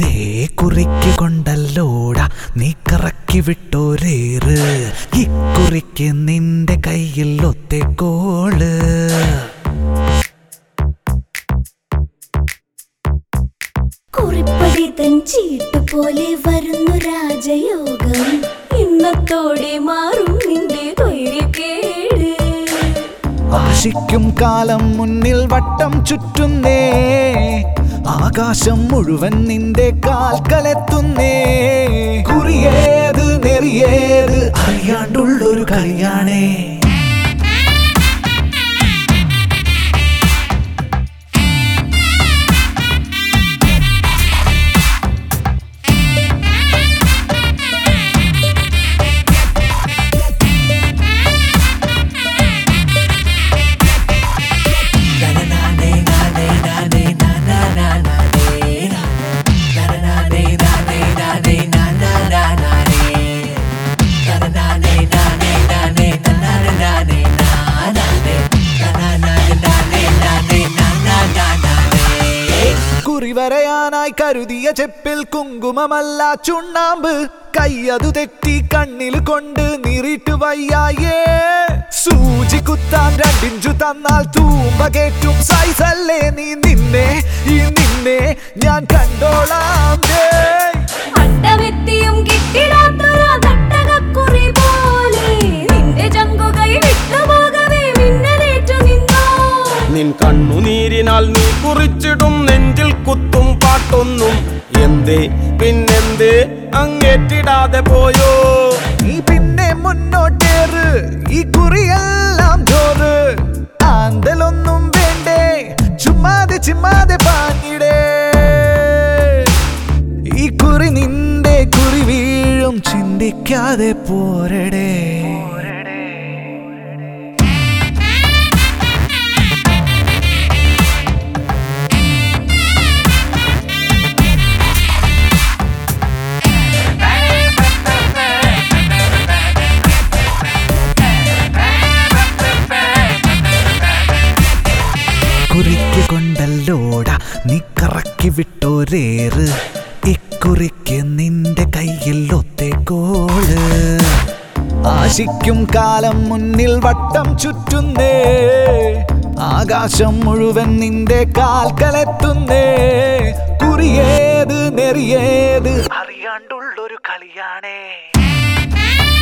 ഇതേ കുറിക്ക് കൊണ്ടല്ലോട നീ കറക്കി വിട്ടോരേറ് ഇക്കുറിക്ക് നിന്റെ കയ്യിൽ ഒത്തേക്കോള് കുറിപ്പടി തൻ ചീട്ട് പോലെ വരുന്നു രാജയോഗം ഇന്നത്തോടെ മാറും നിന്റെ ധൈര്യക്കേട് ആശിക്കും കാലം മുന്നിൽ വട്ടം ചുറ്റുന്നേ ആകാശം മുഴുവൻ നിന്റെ കാൽക്കലെത്തുന്നേ കുറിയേത് നെറിയേത് അറിയാണ്ടുള്ളൊരു കളിയാണേ കുറിവരയാനായി കരുതിയ ചെപ്പിൽ കുങ്കുമമല്ല ചുണ്ണാമ്പ് കയ്യതു തെറ്റി കണ്ണിൽ കൊണ്ട് നീറിട്ട് വയ്യായേ സൂചി കുത്താൻ രണ്ടിഞ്ചു തന്നാൽ തൂമ്പ കേറ്റും സൈസല്ലേ നീ നിന്നെ ഈ നിന്നെ ഞാൻ കണ്ടോളാം ദേ. അട്ടവെത്തിയും കിട്ടിടാത്തൊരു തട്ടകക്കുറി പോലെ നിന്റെ ചങ്കുകൈ വിട്ടുപോകവേ മിന്നലേറ്റു നിന്നോ നിൻ കണ്ണുനീരിനാൽ നീ കുറിച്ചിടും നെഞ്ചിൽ കുത്തും പാട്ടൊന്നും എന്തേ പിന്നെന്തേ അങ്ങേറ്റിടാതെ പോയോ നീ പിന്നെ മുന്നോട്ടേറ് ഈ കുറിയെല്ലാം ചോറ് ആന്തലൊന്നും വേണ്ടേ ചുമ്മാതെ ചിമ്മാതെ പാഞ്ഞിടേ ഈ കുറി നിന്റെ കുറി വീഴും ചിന്തിക്കാതെ പോരടേ കുറിക്ക് കൊണ്ടല്ലോട നീ കറക്കി വിട്ടോരേറ് ഇക്കുറിക്ക് നിന്റെ കയ്യിൽ ഒത്തേക്കോള് ആശിക്കും കാലം മുന്നിൽ വട്ടം ചുറ്റുന്നേ ആകാശം മുഴുവൻ നിന്റെ കാൽക്കലെത്തുന്നേ കുറിയേത് നെറിയേത് അറിയാണ്ടുള്ളൊരു കളിയാണേ